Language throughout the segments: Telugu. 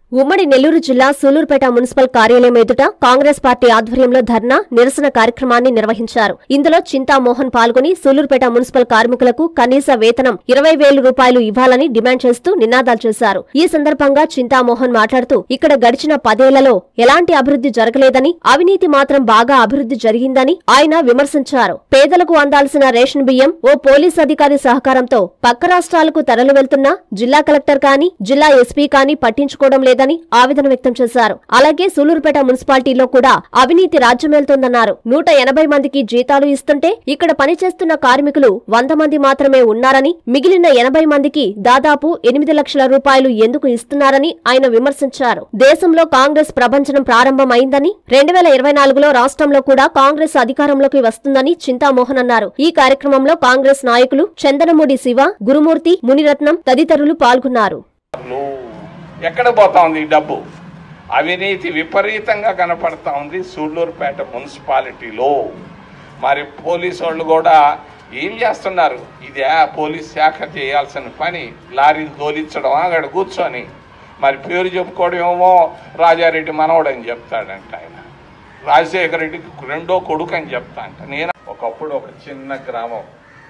ఉమ్మడి నెల్లూరు జిల్లా సూలూరుపేట మున్సిపల్ కార్యాలయం ఎదుట కాంగ్రెస్ పార్టీ ఆధ్వర్యంలో ధర్నా నిరసన కార్యక్రమాన్ని నిర్వహించారు ఇందులో చింతామోహన్ పాల్గొని సూలూరుపేట మున్సిపల్ కార్మికులకు కనీస వేతనం ఇరవై వేలు రూపాయలు ఇవ్వాలని డిమాండ్ చేస్తూ నినాదాలు చేశారు ఈ సందర్భంగా చింతామోహన్ మాట్లాడుతూ ఇక్కడ గడిచిన పదేళ్లలో ఎలాంటి అభివృద్ధి జరగలేదని అవినీతి మాత్రం బాగా అభివృద్ధి జరిగిందని ఆయన విమర్శించారు పేదలకు అందాల్సిన రేషన్ బియ్యం ఓ పోలీస్ అధికారి సహకారంతో పక్క రాష్ట్రాలకు తరలి వెళ్తున్నా జిల్లా కలెక్టర్ కానీ జిల్లా ఎస్పీ కానీ పట్టించుకోవడం లేదని ఆవేదన వ్యక్తం చేశారు అలాగే సూలూరుపేట మున్సిపాలిటీలో కూడా అవినీతి రాజ్యమేల్తోందన్నారు నూట ఎనభై మందికి జీతాలు ఇస్తుంటే ఇక్కడ పనిచేస్తున్న కార్మికులు వంద మంది మాత్రమే ఉన్నారని మిగిలిన ఎనభై మందికి దాదాపు ఎనిమిది లక్షల రూపాయలు ఎందుకు ఇస్తున్నారని ఆయన విమర్శించారు దేశంలో కాంగ్రెస్ ప్రభంజనం ప్రారంభమైందని రెండు వేల ఇరవై నాలుగులో రాష్ట్రంలో కూడా కాంగ్రెస్ అధికారంలోకి వస్తుందని చింతామోహన్ అన్నారు ఈ కార్యక్రమంలో కాంగ్రెస్ నాయకులు చందనమూడి శివ గురుమూర్తి మునిరత్నం తదితరులు పాల్గొన్నారు లో ఎక్కడ పోతా ఉంది ఈ డబ్బు అవినీతి విపరీతంగా కనపడతా ఉంది సూళ్ళూరుపేట మున్సిపాలిటీలో మరి పోలీసు వాళ్ళు కూడా ఏం చేస్తున్నారు ఇది ఆ పోలీస్ శాఖ చేయాల్సిన పని లారీలు తోలించడం అక్కడ కూర్చొని మరి పేరు చెప్పుకోవడం ఏమో రాజారెడ్డి మనవడని చెప్తాడంట ఆయన రాజశేఖర రెడ్డికి రెండో కొడుకు అని చెప్తా అంట నేను ఒకప్పుడు ఒక చిన్న గ్రామం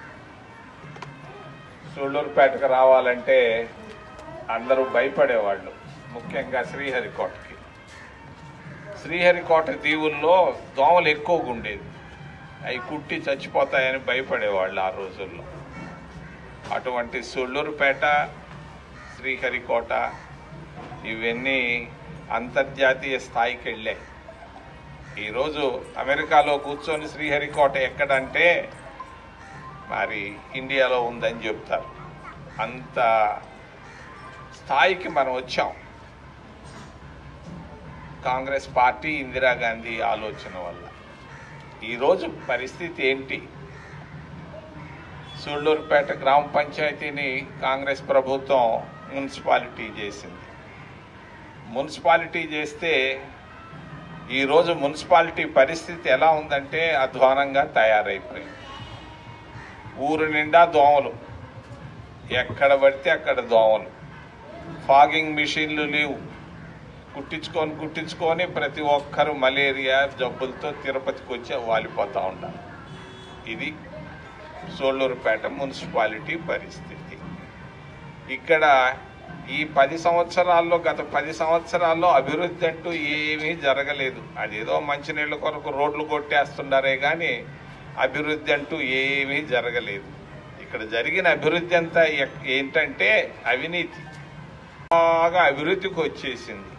సూళ్ళూరుపేటకు రావాలంటే అందరూ భయపడేవాళ్ళు ముఖ్యంగా శ్రీహరికోటకి శ్రీహరికోట దీవుల్లో దోమలు ఎక్కువగా ఉండేది అవి కుట్టి చచ్చిపోతాయని భయపడేవాళ్ళు ఆ రోజుల్లో అటువంటి సూళ్ళూరుపేట శ్రీహరికోట ఇవన్నీ అంతర్జాతీయ స్థాయికి వెళ్ళాయి ఈరోజు అమెరికాలో కూర్చొని శ్రీహరికోట ఎక్కడంటే మరి ఇండియాలో ఉందని చెప్తారు అంత స్థాయికి మనం వచ్చాం కాంగ్రెస్ పార్టీ ఇందిరాగాంధీ ఆలోచన వల్ల ఈరోజు పరిస్థితి ఏంటి సూళ్ళూరుపేట గ్రామ పంచాయతీని కాంగ్రెస్ ప్రభుత్వం మున్సిపాలిటీ చేసింది మున్సిపాలిటీ చేస్తే ఈరోజు మున్సిపాలిటీ పరిస్థితి ఎలా ఉందంటే అధ్వానంగా తయారైపోయింది ఊరు నిండా దోమలు ఎక్కడ పడితే అక్కడ దోమలు ఫాగింగ్ మిషన్లు లేవు కుట్టించుకొని కుట్టించుకొని ప్రతి ఒక్కరు మలేరియా జబ్బులతో తిరుపతికి వచ్చి వాలిపోతూ ఉంటారు ఇది సోళ్ళూరుపేట మున్సిపాలిటీ పరిస్థితి ఇక్కడ ఈ పది సంవత్సరాల్లో గత పది సంవత్సరాల్లో అభివృద్ధి అంటూ ఏమీ జరగలేదు అదేదో మంచినీళ్ళ కొరకు రోడ్లు కొట్టేస్తున్నారే కానీ అభివృద్ధి అంటూ ఏమీ జరగలేదు ఇక్కడ జరిగిన అభివృద్ధి అంతా ఎక్- ఏంటంటే అవినీతి బాగా అభివృద్ధికి వచ్చేసింది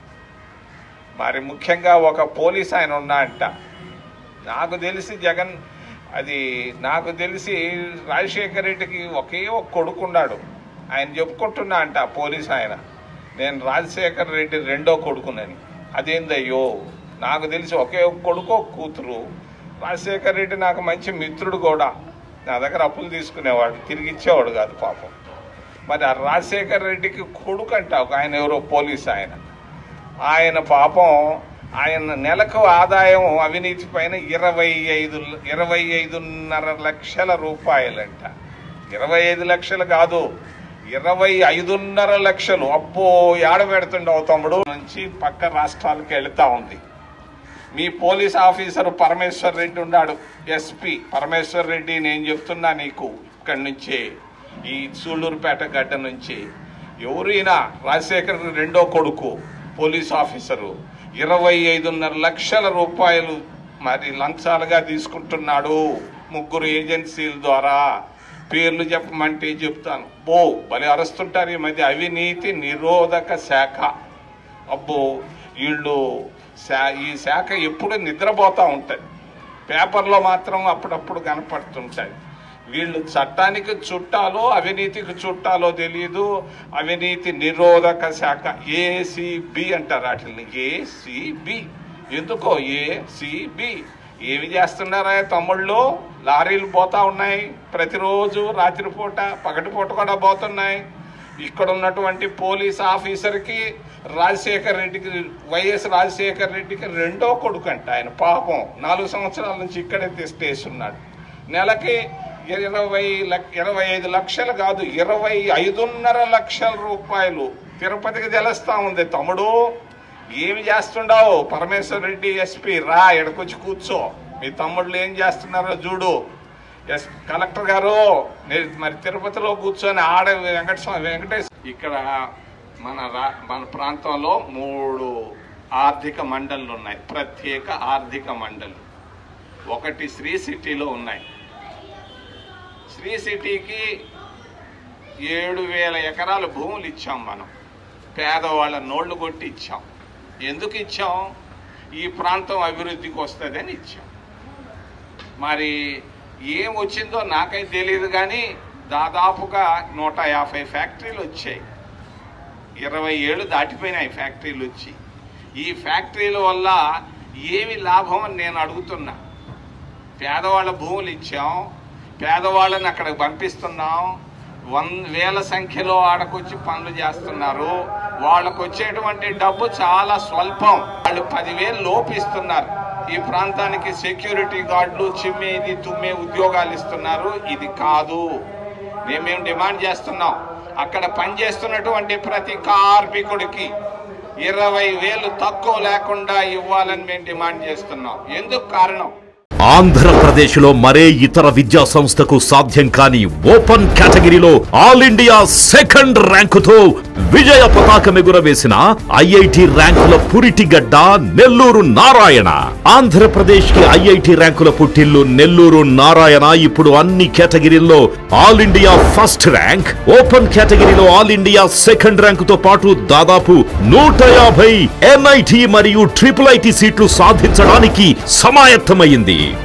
మరి ముఖ్యంగా ఒక పోలీస్ ఆయన ఉన్నా అంట నాకు తెలిసి జగన్ అది నాకు తెలిసి రాజశేఖర రెడ్డికి ఒకే ఒక కొడుకున్నాడు ఆయన చెప్పుకుంటున్నా అంట పోలీస్ ఆయన నేను రాజశేఖర రెడ్డి రెండో కొడుకునని అదేందయ్యో నాకు తెలిసి ఒకే ఒక కొడుకు ఒక కూతురు రాజశేఖర రెడ్డి నాకు మంచి మిత్రుడు కూడా నా దగ్గర అప్పులు తీసుకునేవాడు తిరిగి ఇచ్చేవాడు కాదు పాపం మరి ఆ రాజశేఖర రెడ్డికి కొడుకు అంట ఒక ఆయన ఎవరో పోలీస్ ఆయన ఆయన పాపం ఆయన నెలకు ఆదాయం అవినీతి పైన ఇరవై ఐదు ఇరవై ఐదున్నర లక్షల రూపాయలంట ఇరవై ఐదు లక్షలు కాదు ఇరవై ఐదున్నర లక్షలు అబ్బో ఏడ పెడుతుండవు తమ్ముడు నుంచి పక్క రాష్ట్రాలకు వెళుతా ఉంది మీ పోలీస్ ఆఫీసర్ పరమేశ్వర్ రెడ్డి ఉన్నాడు ఎస్పీ పరమేశ్వర్ రెడ్డి నేను చెప్తున్నా నీకు ఇక్కడి నుంచే ఈ సూళ్ళూరుపేట గడ్డ నుంచి ఎవరైనా రాజశేఖర్ రెండో కొడుకు పోలీస్ ఆఫీసరు ఇరవై ఐదున్నర లక్షల రూపాయలు మరి లంచాలుగా తీసుకుంటున్నాడు ముగ్గురు ఏజెన్సీల ద్వారా పేర్లు చెప్పమంటే చెప్తాను బో భలే అరుస్తుంటారు ఈ మధ్య అవినీతి నిరోధక శాఖ అబ్బో వీళ్ళు శా- ఈ శాఖ ఎప్పుడు నిద్రపోతూ ఉంటుంది పేపర్లో మాత్రం అప్పుడప్పుడు కనపడుతుంటాయి వీళ్ళు చట్టానికి చుట్టాలో అవినీతికి చుట్టాలో తెలియదు అవినీతి నిరోధక శాఖ ఏసీబి అంటారు వాటిని ఏసీబి ఎందుకో ఏసీబి ఏమి చేస్తున్నారా తమ్ముళ్ళు లారీలు పోతా ఉన్నాయి ప్రతిరోజు రాత్రిపూట పగటిపూట కూడా పోతున్నాయి ఇక్కడ ఉన్నటువంటి పోలీస్ ఆఫీసర్కి రాజశేఖర్ రెడ్డికి వైఎస్ రాజశేఖర్ రెడ్డికి రెండో కొడుకు అంట ఆయన పాపం నాలుగు సంవత్సరాల నుంచి ఇక్కడే స్టేస్ ఉన్నాడు నెలకి ఇరవై లక్ ఇరవై ఐదు లక్షలు కాదు ఇరవై ఐదున్నర లక్షల రూపాయలు తిరుపతికి తెలుస్తా ఉంది తమ్ముడు ఏమి చేస్తుండవు పరమేశ్వర్ రెడ్డి ఎస్పీ రా ఎడకొచ్చి కూర్చో మీ తమ్ముళ్ళు ఏం చేస్తున్నారో చూడు ఎస్ కలెక్టర్ గారు మీరు మరి తిరుపతిలో కూర్చొని ఆడ వెంకటస్వామి వెంకటేశ్వర ఇక్కడ మన రా మన ప్రాంతంలో మూడు ఆర్థిక మండళ్ళు ఉన్నాయి ప్రత్యేక ఆర్థిక మండలి ఒకటి శ్రీ సిటీలో ఉన్నాయి శ్రీ సిటీకి ఏడు వేల ఎకరాల భూములు ఇచ్చాం మనం పేదవాళ్ళ నోళ్లు కొట్టి ఇచ్చాం ఎందుకు ఇచ్చాం ఈ ప్రాంతం అభివృద్ధికి వస్తుందని ఇచ్చాం మరి ఏం వచ్చిందో నాకైతే తెలియదు కానీ దాదాపుగా నూట యాభై ఫ్యాక్టరీలు వచ్చాయి ఇరవై ఏళ్ళు దాటిపోయినాయి ఫ్యాక్టరీలు వచ్చి ఈ ఫ్యాక్టరీల వల్ల ఏమి లాభం అని నేను అడుగుతున్నా పేదవాళ్ళ భూములు ఇచ్చాం పేదవాళ్ళని అక్కడికి పంపిస్తున్నాం వన్ వేల సంఖ్యలో ఆడకొచ్చి పనులు చేస్తున్నారు వాళ్ళకు వచ్చేటువంటి డబ్బు చాలా స్వల్పం వాళ్ళు పదివేలు లోపు ఇస్తున్నారు ఈ ప్రాంతానికి సెక్యూరిటీ గార్డులు చిమ్మేది తుమ్మే ఉద్యోగాలు ఇస్తున్నారు ఇది కాదు మేమేం డిమాండ్ చేస్తున్నాం అక్కడ పనిచేస్తున్నటువంటి ప్రతి కార్మికుడికి ఇరవై వేలు తక్కువ లేకుండా ఇవ్వాలని మేము డిమాండ్ చేస్తున్నాం ఎందుకు కారణం ఆంధ్రప్రదేశ్లో మరే ఇతర విద్యా సంస్థకు సాధ్యం కాని ఓపెన్ కేటగిరీలో ఆల్ ఇండియా సెకండ్ ర్యాంకుతో విజయ పతాకం ఎగురవేసిన ఐఐటి ర్యాంకుల పురిటిగడ్డ నెల్లూరు నారాయణ ఆంధ్రప్రదేశ్ కి ఐఐటి ర్యాంకుల పుట్టిల్లు నెల్లూరు నారాయణ ఇప్పుడు అన్ని కేటగిరీల్లో all India first rank open కేటగిరీలో ఆల్ ఇండియా సెకండ్ ర్యాంకుతో పాటు దాదాపు నూట యాభై ఎన్ఐటి మరియు ట్రిపుల్ ఐటి సీట్లు సాధించడానికి సమాయత్తమైంది